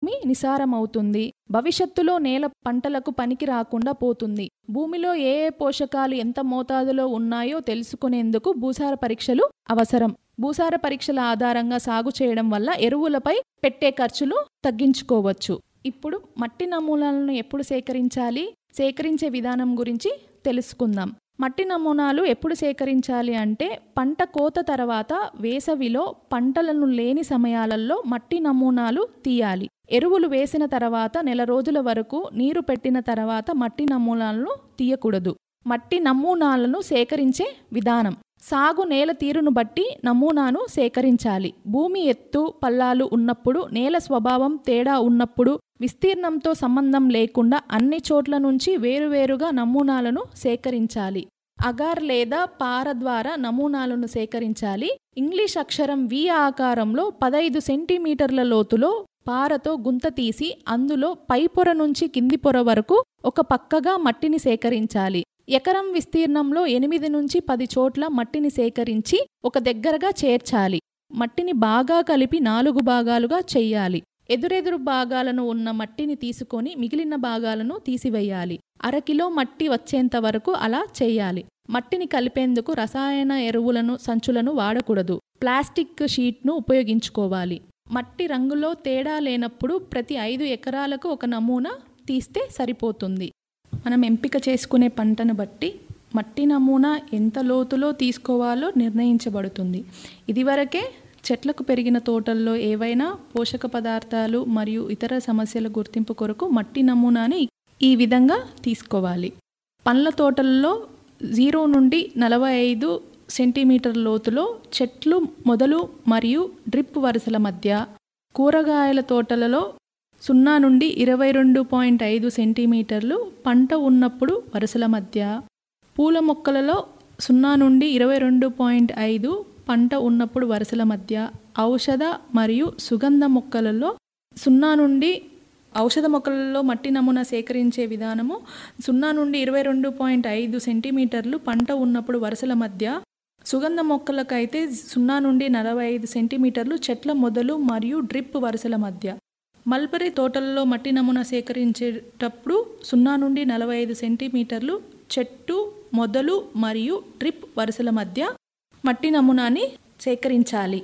భూమి నిసారమవుతుంది భవిష్యత్తులో నేల పంటలకు పనికి రాకుండా పోతుంది భూమిలో ఏ ఏ పోషకాలు ఎంత మోతాదులో ఉన్నాయో తెలుసుకునేందుకు భూసార పరీక్షలు అవసరం భూసార పరీక్షల ఆధారంగా సాగు చేయడం వల్ల ఎరువులపై పెట్టే ఖర్చులు తగ్గించుకోవచ్చు ఇప్పుడు మట్టి నమూనాలను ఎప్పుడు సేకరించాలి సేకరించే విధానం గురించి తెలుసుకుందాం మట్టి నమూనాలు ఎప్పుడు సేకరించాలి అంటే పంట కోత తర్వాత వేసవిలో పంటలను లేని సమయాలలో మట్టి నమూనాలు తీయాలి ఎరువులు వేసిన తర్వాత నెల రోజుల వరకు నీరు పెట్టిన తర్వాత మట్టి నమూనాలను తీయకూడదు మట్టి నమూనాలను సేకరించే విధానం సాగు నేల తీరును బట్టి నమూనాను సేకరించాలి భూమి ఎత్తు పల్లాలు ఉన్నప్పుడు నేల స్వభావం తేడా ఉన్నప్పుడు విస్తీర్ణంతో సంబంధం లేకుండా అన్ని చోట్ల నుంచి వేరువేరుగా నమూనాలను సేకరించాలి అగార్ లేదా పార ద్వారా నమూనాలను సేకరించాలి ఇంగ్లీష్ అక్షరం వి ఆకారంలో పదైదు సెంటీమీటర్ల లోతులో పారతో గుంత తీసి అందులో పై పొర నుంచి కింది పొర వరకు ఒక పక్కగా మట్టిని సేకరించాలి ఎకరం విస్తీర్ణంలో ఎనిమిది నుంచి పది చోట్ల మట్టిని సేకరించి ఒక దగ్గరగా చేర్చాలి మట్టిని బాగా కలిపి నాలుగు భాగాలుగా చెయ్యాలి ఎదురెదురు భాగాలను ఉన్న మట్టిని తీసుకొని మిగిలిన భాగాలను తీసివేయాలి అరకిలో మట్టి వచ్చేంత వరకు అలా చేయాలి మట్టిని కలిపేందుకు రసాయన ఎరువులను సంచులను వాడకూడదు ప్లాస్టిక్ షీట్ను ఉపయోగించుకోవాలి మట్టి రంగులో తేడా లేనప్పుడు ప్రతి ఐదు ఎకరాలకు ఒక నమూనా తీస్తే సరిపోతుంది మనం ఎంపిక చేసుకునే పంటను బట్టి మట్టి నమూనా ఎంత లోతులో తీసుకోవాలో నిర్ణయించబడుతుంది ఇదివరకే చెట్లకు పెరిగిన తోటల్లో ఏవైనా పోషక పదార్థాలు మరియు ఇతర సమస్యల గుర్తింపు కొరకు మట్టి నమూనాని ఈ విధంగా తీసుకోవాలి పండ్ల తోటల్లో జీరో నుండి నలభై ఐదు సెంటీమీటర్ లోతులో చెట్లు మొదలు మరియు డ్రిప్ వరుసల మధ్య కూరగాయల తోటలలో సున్నా నుండి ఇరవై రెండు పాయింట్ ఐదు సెంటీమీటర్లు పంట ఉన్నప్పుడు వరుసల మధ్య పూల మొక్కలలో సున్నా నుండి ఇరవై రెండు పాయింట్ ఐదు పంట ఉన్నప్పుడు వరుసల మధ్య ఔషధ మరియు సుగంధ మొక్కలలో సున్నా నుండి ఔషధ మొక్కలలో మట్టి నమూనా సేకరించే విధానము సున్నా నుండి ఇరవై రెండు పాయింట్ ఐదు సెంటీమీటర్లు పంట ఉన్నప్పుడు వరుసల మధ్య సుగంధ మొక్కలకైతే సున్నా నుండి నలభై ఐదు సెంటీమీటర్లు చెట్ల మొదలు మరియు డ్రిప్ వరుసల మధ్య మల్బరీ తోటలలో మట్టి నమూనా సేకరించేటప్పుడు సున్నా నుండి నలభై ఐదు సెంటీమీటర్లు చెట్టు మొదలు మరియు డ్రిప్ వరుసల మధ్య మట్టి నమూనాని సేకరించాలి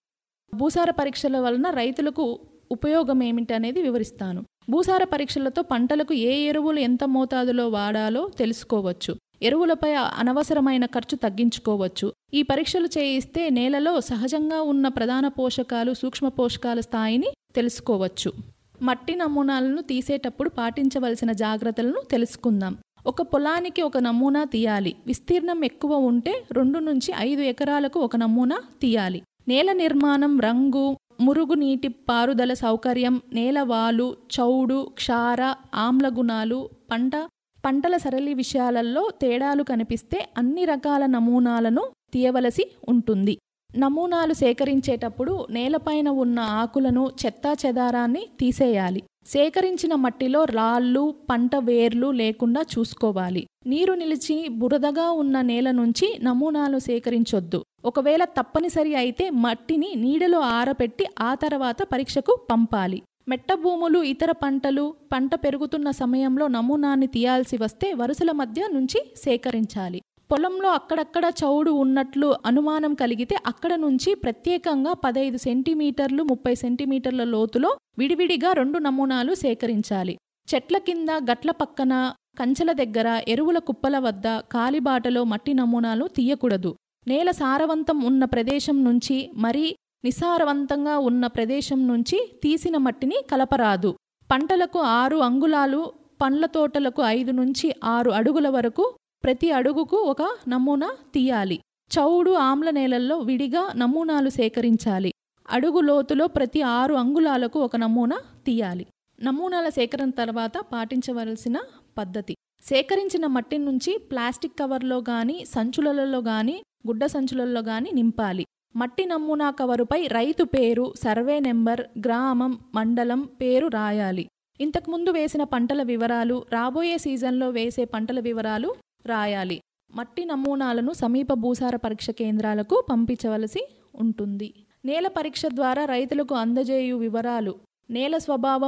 భూసార పరీక్షల వలన రైతులకు ఉపయోగం ఏమిటి అనేది వివరిస్తాను భూసార పరీక్షలతో పంటలకు ఏ ఎరువులు ఎంత మోతాదులో వాడాలో తెలుసుకోవచ్చు ఎరువులపై అనవసరమైన ఖర్చు తగ్గించుకోవచ్చు ఈ పరీక్షలు చేయిస్తే నేలలో సహజంగా ఉన్న ప్రధాన పోషకాలు సూక్ష్మ పోషకాల స్థాయిని తెలుసుకోవచ్చు మట్టి నమూనాలను తీసేటప్పుడు పాటించవలసిన జాగ్రత్తలను తెలుసుకుందాం ఒక పొలానికి ఒక నమూనా తీయాలి విస్తీర్ణం ఎక్కువ ఉంటే రెండు నుంచి ఐదు ఎకరాలకు ఒక నమూనా తీయాలి నేల నిర్మాణం రంగు మురుగునీటి పారుదల సౌకర్యం నేలవాలు చౌడు క్షార ఆమ్ల గుణాలు పంట పంటల సరళి విషయాలలో తేడాలు కనిపిస్తే అన్ని రకాల నమూనాలను తీయవలసి ఉంటుంది నమూనాలు సేకరించేటప్పుడు నేలపైన ఉన్న ఆకులను చెత్తా చెదారాన్ని తీసేయాలి సేకరించిన మట్టిలో రాళ్ళు పంట వేర్లు లేకుండా చూసుకోవాలి నీరు నిలిచి బురదగా ఉన్న నేల నుంచి నమూనాలు సేకరించొద్దు ఒకవేళ తప్పనిసరి అయితే మట్టిని నీడలో ఆరపెట్టి ఆ తర్వాత పరీక్షకు పంపాలి మెట్ట భూములు ఇతర పంటలు పంట పెరుగుతున్న సమయంలో నమూనాన్ని తీయాల్సి వస్తే వరుసల మధ్య నుంచి సేకరించాలి పొలంలో అక్కడక్కడ చౌడు ఉన్నట్లు అనుమానం కలిగితే అక్కడ నుంచి ప్రత్యేకంగా పదైదు సెంటీమీటర్లు ముప్పై సెంటీమీటర్ల లోతులో విడివిడిగా రెండు నమూనాలు సేకరించాలి చెట్ల కింద గట్ల పక్కన కంచెల దగ్గర ఎరువుల కుప్పల వద్ద కాలిబాటలో మట్టి నమూనాలు తీయకూడదు నేల సారవంతం ఉన్న ప్రదేశం నుంచి మరీ నిసారవంతంగా ఉన్న ప్రదేశం నుంచి తీసిన మట్టిని కలపరాదు పంటలకు ఆరు అంగుళాలు పండ్ల తోటలకు ఐదు నుంచి ఆరు అడుగుల వరకు ప్రతి అడుగుకు ఒక నమూనా తీయాలి చౌడు ఆమ్ల నేలల్లో విడిగా నమూనాలు సేకరించాలి అడుగు లోతులో ప్రతి ఆరు అంగుళాలకు ఒక నమూనా తీయాలి నమూనాల సేకరణ తర్వాత పాటించవలసిన పద్ధతి సేకరించిన మట్టి నుంచి ప్లాస్టిక్ కవర్లో గాని సంచులలో గాని గుడ్డ సంచులలో గాని నింపాలి మట్టి నమూనా కవరుపై రైతు పేరు సర్వే నెంబర్ గ్రామం మండలం పేరు రాయాలి ఇంతకుముందు వేసిన పంటల వివరాలు రాబోయే సీజన్లో వేసే పంటల వివరాలు రాయాలి మట్టి నమూనాలను సమీప భూసార పరీక్ష కేంద్రాలకు పంపించవలసి ఉంటుంది నేల పరీక్ష ద్వారా రైతులకు అందజేయు వివరాలు నేల స్వభావం